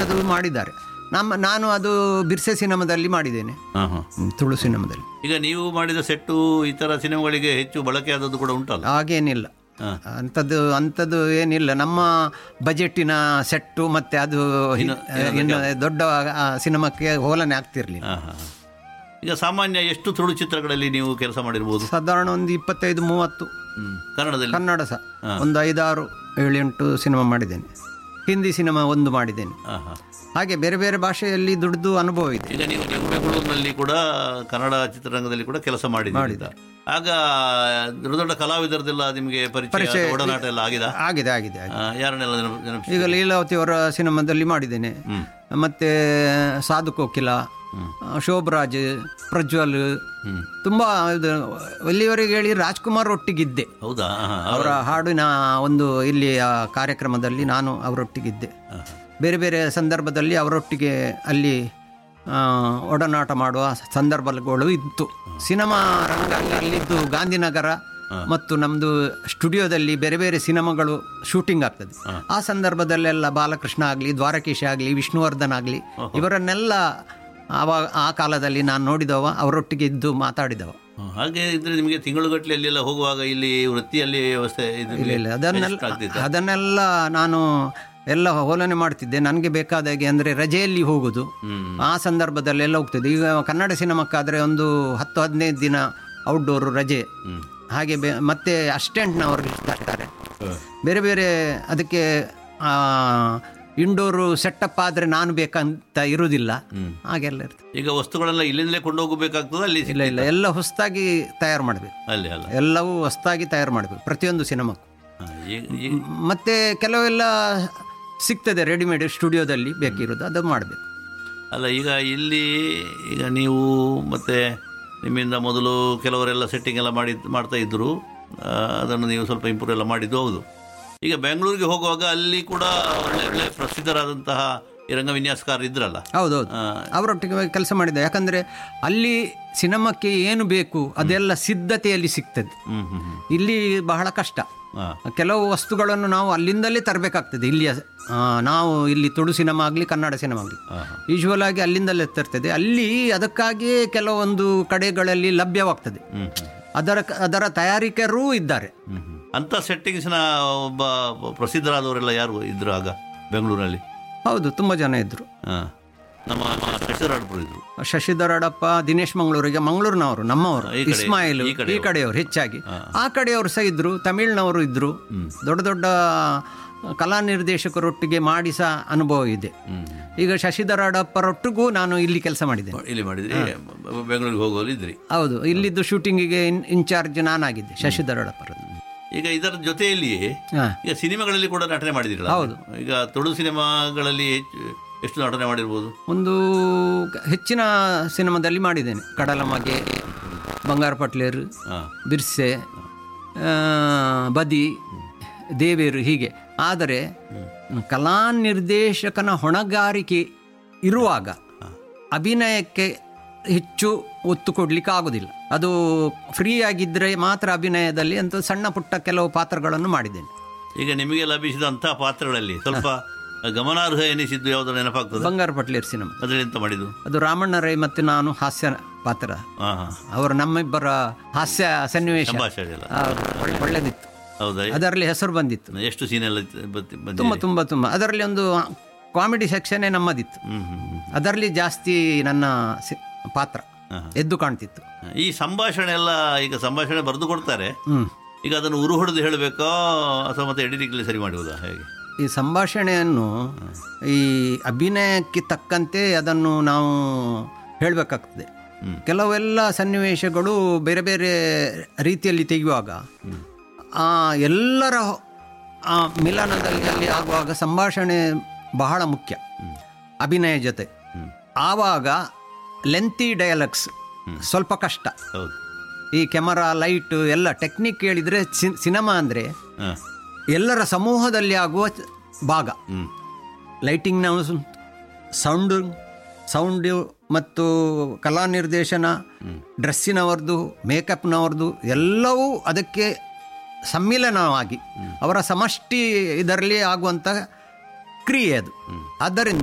ಅದು ಮಾಡಿದ್ದಾರೆ ನಮ್ಮ ನಾನು ಅದು ಬಿರ್ಸೆ ಸಿನಿಮಾದಲ್ಲಿ ಮಾಡಿದ್ದೇನೆ ಹಾಂ ಹಾಂ ಹ್ಮ್, ತುಳು ಸಿನಿಮಾದಲ್ಲಿ ಈಗ ನೀವು ಮಾಡಿದ ಸೆಟ್ಟು ಇತರ ಸಿನಿಮಾಗಳಿಗೆ ಹೆಚ್ಚು ಬಳಕೆ ಆದದ್ದು ಕೂಡ ಉಂಟಲ್ಲ ಹಾಗೇನಿಲ್ಲ ಹಾ. ಅಂಥದ್ದು ಅಂಥದ್ದು ಏನಿಲ್ಲ ನಮ್ಮ ಬಜೆಟ್ಟಿನ ಸೆಟ್ಟು ಮತ್ತೆ ಅದು ಹಿ- ಇನ್ನು ದೊಡ್ಡ ಆ, ಸಿನಿಮಾಕ್ಕೆ ಹೋಲನೆ ಆಗ್ತಿರ್ಲಿಲ್ಲ ಹಾಂ ಹಾಂ ಈಗ ಸಾಮಾನ್ಯ ಎಷ್ಟು ತುಳು ಚಿತ್ರಗಳಲ್ಲಿ ನೀವು ಕೆಲಸ ಮಾಡಿರ್ಬೋದು ಸಾಧಾರಣ ಒಂದು ಇಪ್ಪತ್ತೈದು ಮೂವತ್ತು ಹ್ಮ್. ಕನ್ನಡದಲ್ಲಿ ಕನ್ನಡ ಸಹ ಒಂದು ಐದಾರು ಏಳೆಂಟು ಸಿನಿಮಾ ಮಾಡಿದ್ದೇನೆ ಹಿಂದಿ ಸಿನಿಮಾ ಒಂದು ಮಾಡಿದ್ದೇನೆ ಹಾಂ ಹಾಂ ಹಾಗೆ ಬೇರೆ ಬೇರೆ ಭಾಷೆಯಲ್ಲಿ ದುಡಿದು ಅನುಭವ ಇದೆ ಈಗ ನೀವು ನೀವು ಬೆಂಗಳೂರಿನಲ್ಲಿ ಕೂಡ ಕನ್ನಡ ಚಿತ್ರರಂಗದಲ್ಲಿ ಕೂಡ ಕೆಲಸ ಮಾಡಿದ್ದೀರಿ ಆಗ ದೊಡ್ಡ ದೊಡ್ಡ ಕಲಾವಿದರದೆಲ್ಲ ನಿಮಗೆ ಪರಿಚಯ ಅಥವಾ ಒಡನಾಟ ಎಲ್ಲ ಆಗಿದ ಆಗಿದೆ ಆಗಿದೆ ಆಗಿದೆ ಯಾರನ್ನೆಲ್ಲ ನೆನಪು ನೆನಪಿಸಿ ಈಗ ಲೀಲಾವತಿ ಅವರ ಸಿನಿಮಾದಲ್ಲಿ ಮಾಡಿದ್ದೇನೆ ಮತ್ತೆ ಸಾಧು ಕೋಕಿಲ ಶೋಭರಾಜ್ ಪ್ರಜ್ವಲ್ ತುಂಬಾ ಇದು ಇಲ್ಲಿವರೆಗೆ ಹೇಳಿ ರಾಜ್ಕುಮಾರ್ ಒಟ್ಟಿಗಿದ್ದೆ ಹೌದಾ ಹಾಂ ಹಾಂ ಅವರ ಹಾಡಿನ ಒಂದು ಇಲ್ಲಿ ಆ ಕಾರ್ಯಕ್ರಮದಲ್ಲಿ ನಾನು ಅವರೊಟ್ಟಿಗಿದ್ದೆ ಬೇರೆ ಬೇರೆ ಸಂದರ್ಭದಲ್ಲಿ ಅವರೊಟ್ಟಿಗೆ ಅಲ್ಲಿ ಆ, ಒಡನಾಟ ಮಾಡುವ ಸಂದರ್ಭಗಳು ಇತ್ತು ಸಿನಿಮಾ ರಂಗ ಅಲ್ಲಿದ್ದು ಗಾಂಧಿನಗರ ಮತ್ತು ನಮ್ಮದು ಸ್ಟುಡಿಯೋದಲ್ಲಿ ಬೇರೆ ಬೇರೆ ಸಿನಿಮಾಗಳು ಶೂಟಿಂಗ್ ಆಗ್ತದೆ ಆ ಸಂದರ್ಭದಲ್ಲೆಲ್ಲ ಬಾಲಕೃಷ್ಣ ಆಗಲಿ ದ್ವಾರಕೀಶ ಆಗಲಿ ವಿಷ್ಣುವರ್ಧನ್ ಆಗಲಿ ಇವರನ್ನೆಲ್ಲ ಆವಾಗ ಆ ಕಾಲದಲ್ಲಿ ನಾನು ನೋಡಿದವ ಅವರೊಟ್ಟಿಗೆ ಇದ್ದು ಮಾತಾಡಿದವ ಹ್ಮ್. ಹಾಗೆ ಇದ್ರೆ ನಿಮಗೆ ತಿಂಗಳುಗಟ್ಟಲೆ ಅಲ್ಲೆಲ್ಲ ಹೋಗುವಾಗ ಇಲ್ಲಿ ವೃತ್ತಿಯಲ್ಲಿ ವ್ಯವಸ್ಥೆ ಇದು ಇಲ್ಲ ಇಲ್ಲ ಅದನ್ನೆಲ್ಲ adjust ಆಗ್ತಿತ್ತಾ? ಅದನ್ನೆಲ್ಲ ನಾನು ಎಲ್ಲ ಹೋಲನೆ ಮಾಡ್ತಿದ್ದೆ ನನಗೆ ಬೇಕಾದಾಗೆ ಅಂದರೆ ರಜೆಯಲ್ಲಿ ಹೋಗುದು ಹ್ಮ್. ಆ ಸಂದರ್ಭದಲ್ಲೆಲ್ಲ ಹೋಗ್ತಿದ್ದೆ ಈಗ ಕನ್ನಡ ಸಿನಿಮಾಕ್ಕಾದರೆ ಒಂದು ಹತ್ತು ಹದಿನೈದು ದಿನ ಔಟ್ಡೋರ್ ರಜೆ ಹ್ಮ್. ಹಾಗೆ ಬೆ ಮತ್ತೆ ಅಸಿಸ್ಟೆಂಟ್ನವರು ಇರ್ತಾರೆ ಬೇರೆ ಬೇರೆ ಅದಕ್ಕೆ ಇಂಡೋರು ಸೆಟಪ್ ಆದರೆ ನಾನು ಬೇಕಂತ ಇರುವುದಿಲ್ಲ ಹಾಗೆಲ್ಲ ಇರ್ತದೆ ಈಗ ವಸ್ತುಗಳೆಲ್ಲ ಇಲ್ಲಿಂದಲೇ ಕೊಂಡೋಗಬೇಕಾಗ್ತದೆ ಅಲ್ಲಿ ಇಲ್ಲ ಇಲ್ಲ ಎಲ್ಲ ಹೊಸದಾಗಿ ತಯಾರು ಮಾಡಬೇಕು ಅಲ್ಲಿ ಅಲ್ಲ ಎಲ್ಲವೂ ಹೊಸದಾಗಿ ತಯಾರು ಮಾಡಬೇಕು ಪ್ರತಿಯೊಂದು ಸಿನಿಮಾಕ್ಕೂ ಹಾ, ಈ- ಈ- ಮತ್ತೆ ಕೆಲವೆಲ್ಲ ಸಿಗ್ತದೆ ರೆಡಿಮೇಡ್ ಸ್ಟುಡಿಯೋದಲ್ಲಿ ಬೇಕಿರೋದು ಅದು ಮಾಡಬೇಕು ಅಲ್ಲ ಈಗ ಇಲ್ಲಿ ಈಗ ನೀವು ಮತ್ತೆ ನಿಮ್ಮಿಂದ ಮೊದಲು ಕೆಲವರೆಲ್ಲ ಸೆಟ್ಟಿಂಗ್ ಎಲ್ಲ ಮಾಡಿ ಮಾಡ್ತಾ ಇದ್ರು ಆ, ಅದನ್ನು ನೀವು ಸ್ವಲ್ಪ ಇಂಪ್ರೂವ್ ಎಲ್ಲ ಮಾಡಿದ್ದು ಹೌದು ಈಗ ಬೆಂಗಳೂರಿಗೆ ಹೋಗುವಾಗ ಅಲ್ಲಿ ಕೂಡ ಒಳ್ಳೆ ಒಳ್ಳೆ ಪ್ರಸಿದ್ಧರಾದಂತಹ ಈ ರಂಗವಿನ್ಯಾಸಕಾರ ಇದ್ರಲ್ಲ ಹೌದೌದು ಆ, ಅವರೊಟ್ಟಿಗೆ ಕೆಲಸ ಮಾಡಿದೆ ಯಾಕಂದ್ರೆ ಅಲ್ಲಿ ಸಿನಿಮಾಕ್ಕೆ ಏನು ಬೇಕು ಅದೆಲ್ಲ ಸಿದ್ಧತೆಯಲ್ಲಿ ಸಿಗ್ತದೆ ಹ್ಮ್ ಹ್ಮ್ ಹ್ಮ್ ಇಲ್ಲಿ ಬಹಳ ಕಷ್ಟ ಹಾ. ಕೆಲವು ವಸ್ತುಗಳನ್ನು ನಾವು ಅಲ್ಲಿಂದಲೇ ತರಬೇಕಾಗ್ತದೆ ಇಲ್ಲಿಯ ಆ, ನಾವು ಇಲ್ಲಿ ತುಳು ಸಿನಿಮಾ ಆಗಲಿ ಕನ್ನಡ ಸಿನಿಮಾ ಆಗಲಿ ಹಾ, ಯೂಶ್ವಲ್ ಆಗಿ ಅಲ್ಲಿಂದಲೇ ತರ್ತದೆ ಅಲ್ಲಿ ಅದಕ್ಕಾಗಿಯೇ ಕೆಲವೊಂದು ಕಡೆಗಳಲ್ಲಿ ಲಭ್ಯವಾಗ್ತದೆ ಹ್ಮ್ ಅದರ ಅದರ ತಯಾರಿಕರೂ ಇದ್ದಾರೆ ಹ್ಮ್ ಹ್ಮ್. ಅಂತ ಸೆಟ್ಟಿಂಗ್ಸ್ನ ಒಬ್ಬ ಪ್ರಸಿದ್ಧರಾದವರೆಲ್ಲ ಯಾರು ಇದ್ರು ಆಗ ಬೆಂಗಳೂರಲ್ಲಿ ಹೌದು ತುಂಬ ಜನ ಇದ್ದರು ಹಾ. ನಮ್ಮ ಶಶಿಧರಾಡ್ಪುರ ಇದ್ರು ಶಶಿಧರ್ ಅಡಪ್ಪ ದಿನೇಶ್ ಮಂಗಳೂರಿಗೆ ಮಂಗಳೂರಿನವರು ನಮ್ಮವರು ಈ ಕಡೆ- ಇಸ್ಮಾಯಿಲ್ ಈ ಕಡೆಯವರು. ಈ ಕಡೆಯವರು ಹೆಚ್ಚಾಗಿ ಆ ಕಡೆಯವರು ಸಹ ಇದ್ರು ತಮಿಳ್ನವರು ಇದ್ರು ದೊಡ್ಡ ದೊಡ್ಡ ಕಲಾ ನಿರ್ದೇಶಕರೊಟ್ಟಿಗೆ ಮಾಡಿ ಸಹ ಅನುಭವ ಇದೆ ಈಗ ಶಶಿಧರ್ ಅಡಪ್ಪರೊಟ್ಟಿಗೂ ನಾನು ಇಲ್ಲಿ ಕೆಲಸ ಮಾಡಿದ್ದೇನೆ ಇಲ್ಲಿ ಮಾಡಿದ್ರಿ ಬೆಂಗಳೂರಿಗೆ ಹೋಗೋರು ಇದ್ರಿ ಹೌದು ಇಲ್ಲಿದ್ದು ಶೂಟಿಂಗಿಗೆ ಇನ್ಚಾರ್ಜ್ ನಾನಾಗಿದ್ದೆ ಶಶಿಧರ್ ಅಡಪ್ಪರದ್ದು ಈಗ ಇದರ ಜೊತೆಯಲ್ಲಿಯೇ ಹಾಂ ಈಗ ಸಿನಿಮಾಗಳಲ್ಲಿ ಕೂಡ ನಟನೆ ಮಾಡಿದಿರಲ್ಲ ಹೌದು. ಈಗ ತುಳು ಸಿನಿಮಾಗಳಲ್ಲಿ ಹೆಚ್ಚು ಎಷ್ಟು ನಟನೆ ಮಾಡಿರ್ಬೋದು ಒಂದು ಕ- ಹೆಚ್ಚಿನ ಸಿನಿಮಾದಲ್ಲಿ ಮಾಡಿದ್ದೇನೆ ಕಡಲ ಮಗೆ ಬಂಗಾರ ಪಟ್ಲೇರು ಹಾ ಬಿರ್ಸೆ ಆ, ಬದಿ ದೇವೇರು ಹೀಗೆ ಆದರೆ ಕಲಾ ನಿರ್ದೇಶಕನ ಹೊಣೆಗಾರಿಕೆ ಇರುವಾಗ ಅಭಿನಯಕ್ಕೆ ಹೆಚ್ಚು ಒತ್ತು ಕೊಡಲಿಕ್ಕೆ ಆಗೋದಿಲ್ಲ ಅದು ಫ್ರೀ ಆಗಿದ್ದರೆ ಮಾತ್ರ ಅಭಿನಯದಲ್ಲಿ ಅಂತ ಸಣ್ಣ ಪುಟ್ಟ ಕೆಲವು ಪಾತ್ರಗಳನ್ನು ಮಾಡಿದ್ದೇನೆ ಈಗ ನಿಮಗೆ ಲಭಿಸಿದ ಅಂತಹ ಪಾತ್ರಗಳಲ್ಲಿ ಸ್ವಲ್ಪ ಗಮನಾರ್ಹ ಎನಿಸಿದ್ದು ಯಾವ್ದು ನೆನಪಾಗ್ತದೆ ಬಂಗಾರ ಪಟ್ಲೇರ್ ಸಿನಿಮಾ ಅದ್ರಲ್ಲಿ ಎಂತ ಮಾಡಿದ್ದು ಅದು ರಾಮಣ್ಣ ರೈ ಮತ್ತು ನಾನು ಹಾಸ್ಯ ಪಾತ್ರ ಹಾ ಹಾ ಅವರು ನಮ್ಮಿಬ್ಬರ ಹಾಸ್ಯ ಸನ್ನಿವೇಶ ಸಂಭಾಷಣೆ ಎಲ್ಲ ಆ, ಒಳ್ಳೆ- ಒಳ್ಳೆದಿತ್ತು ಹೌದಾ ಅದರಲ್ಲಿ ಹೆಸರು ಬಂದಿತ್ತು ಎಷ್ಟು ಸೀನ್ ಎಲ್ಲ ಬತ್ತಿ- ಬಂದಿದೆ? ತುಂಬ ತುಂಬ ತುಂಬ ಅದರಲ್ಲಿ ಒಂದು ಕಾಮಿಡಿ ಸೆಕ್ಷನ್ನೇ ನಮ್ಮದಿತ್ತು ಹ್ಮ್ ಹ್ಮ್ ಹ್ಮ್. ಅದರಲ್ಲಿ ಜಾಸ್ತಿ ನನ್ನ ಸಿ- ಪಾತ್ರ ಹಾ. ಎದ್ದು ಕಾಣ್ತಿತ್ತು ಈ ಸಂಭಾಷಣೆ ಎಲ್ಲ ಈಗ ಸಂಭಾಷಣೆ ಬರೆದು ಕೊಡ್ತಾರೆ ಹ್ಮ್ ಈಗ ಅದನ್ನು ಉರು ಹೊಡೆದು ಹೇಳಬೇಕೋ ಅಥವಾ ಮತ್ತೆ ಎಡಿಟಿಂಗ್ಲಿ ಸರಿ ಮಾಡುವುದಾ ಹೇಗೆ ಈ ಸಂಭಾಷಣೆಯನ್ನು ಈ ಅಭಿನಯಕ್ಕೆ ತಕ್ಕಂತೆ ಅದನ್ನು ನಾವು ಹೇಳಬೇಕಾಗ್ತದೆ ಹ್ಮ್. ಕೆಲವೆಲ್ಲ ಸನ್ನಿವೇಶಗಳು ಬೇರೆ ಬೇರೆ ರೀತಿಯಲ್ಲಿ ತೆಗೆಯುವಾಗ ಆ ಎಲ್ಲರ ಆ ಮಿಲನದಲ್ಲಿ ಅಲ್ಲಿ ಆಗುವಾಗ ಸಂಭಾಷಣೆ ಬಹಳ ಮುಖ್ಯ ಅಭಿನಯ ಜೊತೆ ಆವಾಗ ಲೆಂತಿ ಡಯಲಾಗ್ಸ್ ಸ್ವಲ್ಪ ಕಷ್ಟ ಹೌದು ಈ ಕೆಮರಾ ಲೈಟ್ ಎಲ್ಲ ಟೆಕ್ನಿಕ್ ಹೇಳಿದರೆ ಸಿನಿಮಾ ಅಂದರೆ ಹಾ ಎಲ್ಲರ ಸಮೂಹದಲ್ಲಿ ಆಗುವ ಚ- ಭಾಗ ಹ್ಮ್ ಲೈಟಿಂಗ್ನ ಸೌಂಡು ಸೌಂಡು ಮತ್ತು ಕಲಾ ನಿರ್ದೇಶನ ಡ್ರೆಸ್ಸಿನವರದು ಮೇಕಪ್ನವ್ರದ್ದು ಎಲ್ಲವೂ ಅದಕ್ಕೆ ಸಮ್ಮಿಲನವಾಗಿ ಅವರ ಸಮಷ್ಟಿ ಇದರಲ್ಲಿ ಆಗುವಂಥ ಕ್ರಿಯೆ ಅದು ಆದ್ದರಿಂದ